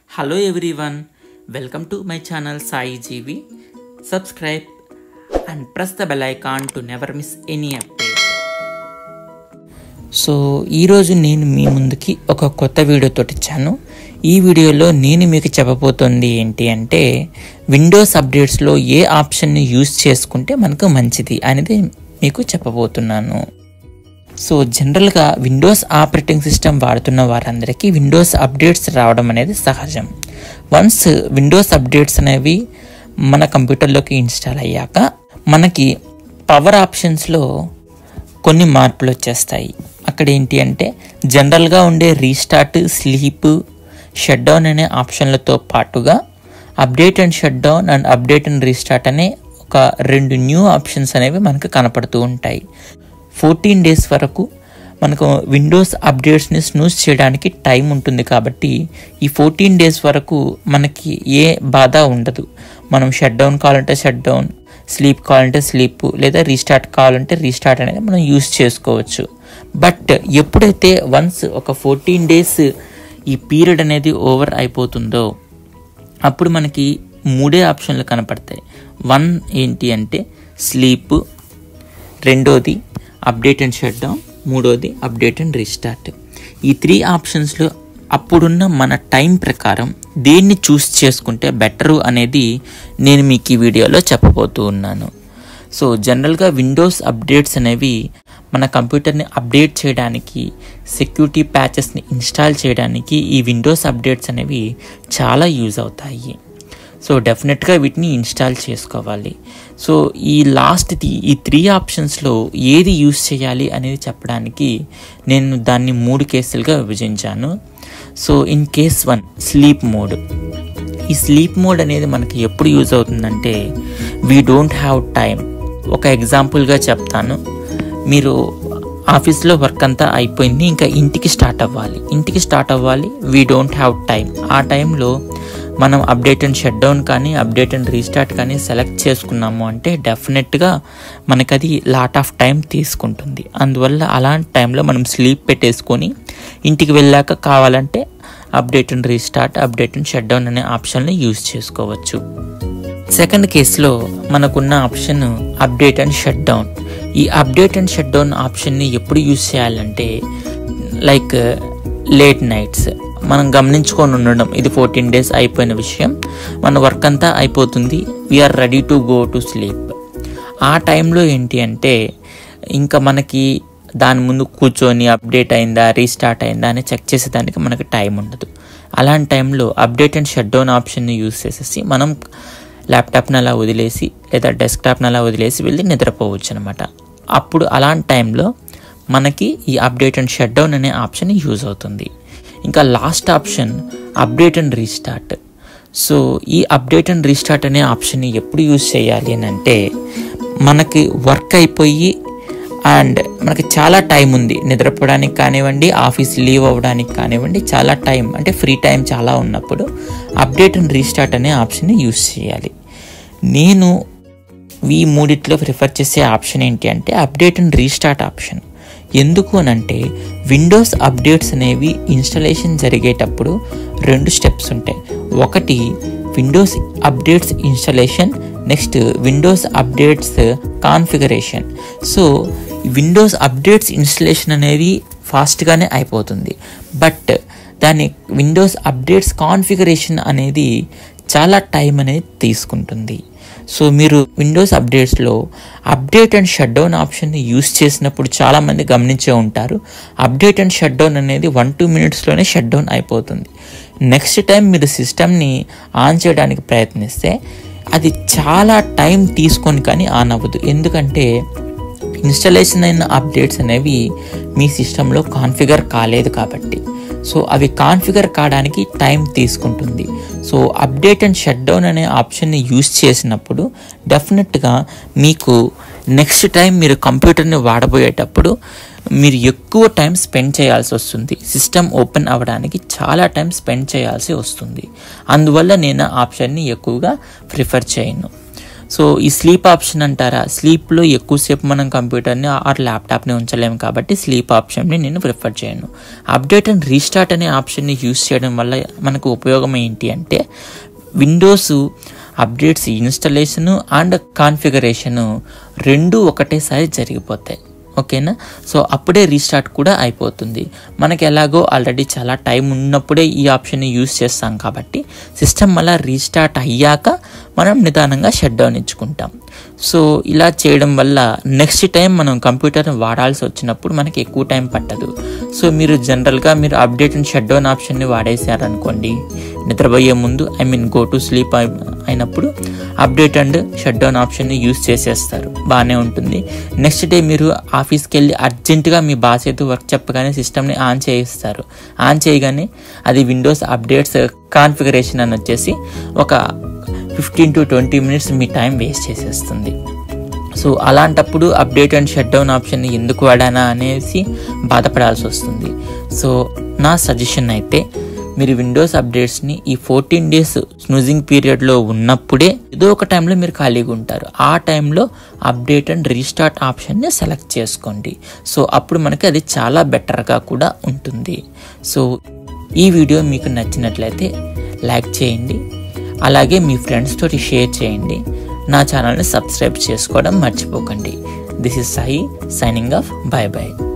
Hello everyone, welcome to my channel Sai GV. Subscribe and press the bell icon to never miss any update. So ఈరోజు నేను మీ ముందుకి ఒక కొత్త వీడియోతో వచ్చాను ఈ వీడియోలో నేను మీకు చెప్పబోతోంది ఏంటి అంటే విండోస్ అప్డేట్స్లో ఏ ఆప్షన్ని యూజ్ చేసుకుంటే మనకు మంచిది అనేది మీకు చెప్పబోతున్నాను సో జనరల్గా విండోస్ ఆపరేటింగ్ సిస్టమ్ వాడుతున్న వారందరికీ విండోస్ అప్డేట్స్ రావడం అనేది సహజం వన్స్ విండోస్ అప్డేట్స్ అనేవి మన కంప్యూటర్లోకి ఇన్స్టాల్ అయ్యాక మనకి పవర్ ఆప్షన్స్లో కొన్ని మార్పులు వచ్చేస్తాయి అక్కడ ఏంటి అంటే జనరల్గా ఉండే రీస్టార్ట్ స్లీప్ షట్ డౌన్ అనే ఆప్షన్లతో పాటుగా update and shut down and update and restart అనే ఒక రెండు న్యూ ఆప్షన్స్ అనేవి మనకు కనపడుతూ ఉంటాయి ఫోర్టీన్ డేస్ వరకు మనకు విండోస్ అప్డేట్స్ని స్నూస్ చేయడానికి టైం ఉంటుంది కాబట్టి ఈ ఫోర్టీన్ డేస్ వరకు మనకి ఏ బాధ ఉండదు మనం షట్ డౌన్ కావాలంటే షట్ డౌన్ స్లీప్ కావాలంటే స్లీప్ లేదా రీస్టార్ట్ కావాలంటే రీస్టార్ట్ అనేది మనం యూస్ చేసుకోవచ్చు బట్ ఎప్పుడైతే వన్స్ ఒక ఫోర్టీన్ డేస్ ఈ పీరియడ్ అనేది ఓవర్ అయిపోతుందో అప్పుడు మనకి మూడే ఆప్షన్లు కనపడతాయి వన్ ఏంటి అంటే స్లీప్ రెండోది అప్డేట్ అండ్ షట్ డౌన్ మూడోది అప్డేట్ అండ్ రీస్టార్ట్ ఈ త్రీ ఆప్షన్స్లో అప్పుడున్న మన టైం ప్రకారం దేన్ని చూస్ చేసుకుంటే బెటరు అనేది నేను మీకు ఈ వీడియోలో చెప్పబోతూ ఉన్నాను సో జనరల్గా విండోస్ అప్డేట్స్ అనేవి మన కంప్యూటర్ని అప్డేట్ చేయడానికి సెక్యూరిటీ ప్యాచెస్ని ఇన్స్టాల్ చేయడానికి ఈ విండోస్ అప్డేట్స్ అనేవి చాలా యూజ్ అవుతాయి సో డెఫినెట్గా వీటిని ఇన్స్టాల్ చేసుకోవాలి సో ఈ లాస్ట్ ఈ త్రీ ఆప్షన్స్లో ఏది యూస్ చేయాలి అనేది చెప్పడానికి నేను దాన్ని మూడు కేసులుగా విభజించాను so in case one sleep mode ఈ స్లీప్ మోడ్ అనేది మనకి ఎప్పుడు యూజ్ అవుతుందంటే వీ డోంట్ హ్యావ్ టైం ఒక ఎగ్జాంపుల్గా చెప్తాను మీరు ఆఫీస్లో వర్క్ అంతా అయిపోయింది ఇంకా ఇంటికి స్టార్ట్ అవ్వాలి ఇంటికి స్టార్ట్ అవ్వాలి వీ డోంట్ హ్యావ్ టైం ఆ టైంలో మనం అప్డేట్ అండ్ షట్ డౌన్ కానీ అప్డేట్ అండ్ రీస్టార్ట్ కానీ సెలెక్ట్ చేసుకున్నాము అంటే డెఫినెట్గా మనకు అది లాట్ ఆఫ్ టైం తీసుకుంటుంది అందువల్ల అలాంటి టైంలో మనం స్లీప్ పెట్టేసుకొని ఇంటికి వెళ్ళాక కావాలంటే update and restart update and shut down అనే ఆప్షన్ని యూజ్ చేసుకోవచ్చు సెకండ్ కేసులో మనకున్న option update and shut down ఈ అప్డేట్ అండ్ షట్ డౌన్ ఆప్షన్ని ఎప్పుడు యూజ్ చేయాలంటే లైక్ లేట్ నైట్స్ మనం గమనించుకొని ఉండడం ఇది ఫోర్టీన్ డేస్ అయిపోయిన విషయం మన వర్క్ అంతా అయిపోతుంది we're ready to go to sleep ఆ టైంలో ఏంటి అంటే ఇంకా మనకి దాని ముందు కూర్చొని అప్డేట్ అయిందా రీస్టార్ట్ అయిందా అని చెక్ చేసేదానికి మనకి టైం ఉండదు అలాంటి టైంలో అప్డేట్ అండ్ షట్ డౌన్ ఆప్షన్ని యూస్ చేసేసి మనం ల్యాప్టాప్ని అలా వదిలేసి లేదా డెస్క్టాప్ని అలా వదిలేసి వెళ్ళి నిద్రపోవచ్చు అనమాట అప్పుడు అలాంటి టైంలో మనకి ఈ అప్డేట్ అండ్ షట్ డౌన్ అనే ఆప్షన్ యూజ్ అవుతుంది ఇంకా last option update and restart so ఈ అప్డేట్ అండ్ రీస్టార్ట్ అనే ఆప్షన్ని ఎప్పుడు యూజ్ చేయాలి అని అంటే మనకి వర్క్ అయిపోయి అండ్ మనకి చాలా టైం ఉంది నిద్రపోవడానికి కానివ్వండి ఆఫీస్ లీవ్ అవ్వడానికి కానివ్వండి చాలా టైం అంటే ఫ్రీ టైం చాలా ఉన్నప్పుడు అప్డేట్ అండ్ రీస్టార్ట్ అనే ఆప్షన్ని యూజ్ చేయాలి నేను ఈ మూడిట్లో ప్రిఫర్ చేసే ఆప్షన్ ఏంటి అంటే అప్డేట్ అండ్ రీస్టార్ట్ ఆప్షన్ ఎందుకు అనంటే విండోస్ అప్డేట్స్ అనేవి ఇన్స్టలేషన్ జరిగేటప్పుడు రెండు స్టెప్స్ ఉంటాయి ఒకటి Windows updates installation next Windows updates configuration so Windows updates installation అనేది ఫాస్ట్గానే అయిపోతుంది బట్ దాని విండోస్ అప్డేట్స్ కాన్ఫిగరేషన్ అనేది చాలా టైం అనేది తీసుకుంటుంది సో మీరు విండోస్ అప్డేట్స్లో అప్డేట్ అండ్ షట్ డౌన్ ఆప్షన్ని యూస్ చేసినప్పుడు చాలామంది గమనించే ఉంటారు అప్డేట్ అండ్ షట్ డౌన్ అనేది వన్ టూ మినిట్స్లోనే షట్ డౌన్ అయిపోతుంది నెక్స్ట్ టైం మీరు సిస్టమ్ని ఆన్ చేయడానికి ప్రయత్నిస్తే అది చాలా టైం తీసుకొని కానీ ఆన్ అవ్వదు ఎందుకంటే ఇన్స్టలేషన్ అయిన అప్డేట్స్ అనేవి మీ సిస్టంలో కాన్ఫిగర్ కాలేదు కాబట్టి సో అవి కాన్ఫిగర్ కావడానికి టైం తీసుకుంటుంది so update and shut down అనే ఆప్షన్ని యూస్ చేసినప్పుడు డెఫినెట్గా మీకు నెక్స్ట్ టైం మీరు కంప్యూటర్ని వాడబోయేటప్పుడు మీరు ఎక్కువ టైం స్పెండ్ చేయాల్సి వస్తుంది సిస్టమ్ ఓపెన్ అవ్వడానికి చాలా టైం స్పెండ్ చేయాల్సి వస్తుంది అందువల్ల నేను ఆప్షన్ని ఎక్కువగా ప్రిఫర్ చేయను సో ఈ స్లీప్ ఆప్షన్ అంటారా స్లీప్లో ఎక్కువసేపు మనం కంప్యూటర్ని ఆర్ ల్యాప్టాప్ని ఉంచలేము కాబట్టి స్లీప్ ఆప్షన్ని నేను ప్రిఫర్ చేయను అప్డేట్ అండ్ రీస్టార్ట్ అనే ఆప్షన్ని యూస్ చేయడం వల్ల మనకు ఉపయోగం ఏంటి అంటే Windows updates installation and configuration రెండు ఒకటేసారి జరిగిపోతాయి ఓకేనా సో అప్పుడే రీస్టార్ట్ కూడా అయిపోతుంది మనకి ఎలాగో ఆల్రెడీ చాలా టైం ఉన్నప్పుడే ఈ ఆప్షన్ని యూస్ చేస్తాం కాబట్టి సిస్టమ్ మళ్ళీ రీస్టార్ట్ అయ్యాక మనం నిదానంగా షట్ డౌన్ ఇచ్చుకుంటాం సో ఇలా చేయడం వల్ల నెక్స్ట్ టైం మనం కంప్యూటర్ని వాడాల్సి వచ్చినప్పుడు మనకి ఎక్కువ టైం పట్టదు సో మీరు జనరల్గా మీరు అప్డేట్ అండ్ షట్ డౌన్ ఆప్షన్ని వాడేశారనుకోండి నిద్రపోయే ముందు I mean go to sleep అయినప్పుడు అప్డేట్ అండ్ షట్ డౌన్ ఆప్షన్ని యూస్ చేసేస్తారు బాగానే ఉంటుంది నెక్స్ట్ డే మీరు ఆఫీస్కి వెళ్ళి అర్జెంటుగా మీ బాస్ అయితే వర్క్ చెప్పగానే సిస్టమ్ని ఆన్ చేయిస్తారు ఆన్ చేయగానే అది విండోస్ అప్డేట్స్ కాన్ఫిగరేషన్ అని వచ్చేసి ఒక ఫిఫ్టీన్ టు ట్వంటీ మినిట్స్ మీ టైం వేస్ట్ చేసేస్తుంది సో అలాంటప్పుడు అప్డేట్ అండ్ షట్ డౌన్ ఆప్షన్ని ఎందుకు వాడానా అనేసి బాధపడాల్సి వస్తుంది సో నా సజెషన్ అయితే మీరు విండోస్ అప్డేట్స్ని ఈ ఫోర్టీన్ డేస్ స్నూజింగ్ పీరియడ్లో ఉన్నప్పుడే ఏదో ఒక టైంలో మీరు ఖాళీగా ఉంటారు ఆ టైంలో అప్డేట్ అండ్ రీస్టార్ట్ ఆప్షన్ని సెలెక్ట్ చేసుకోండి సో అప్పుడు మనకి అది చాలా బెటర్గా కూడా ఉంటుంది సో ఈ వీడియో మీకు నచ్చినట్లయితే లైక్ చేయండి అలాగే మీ ఫ్రెండ్స్ తోటి షేర్ చేయండి నా ఛానల్ని సబ్స్క్రైబ్ చేసుకోవడం మర్చిపోకండి this is Sai signing off bye bye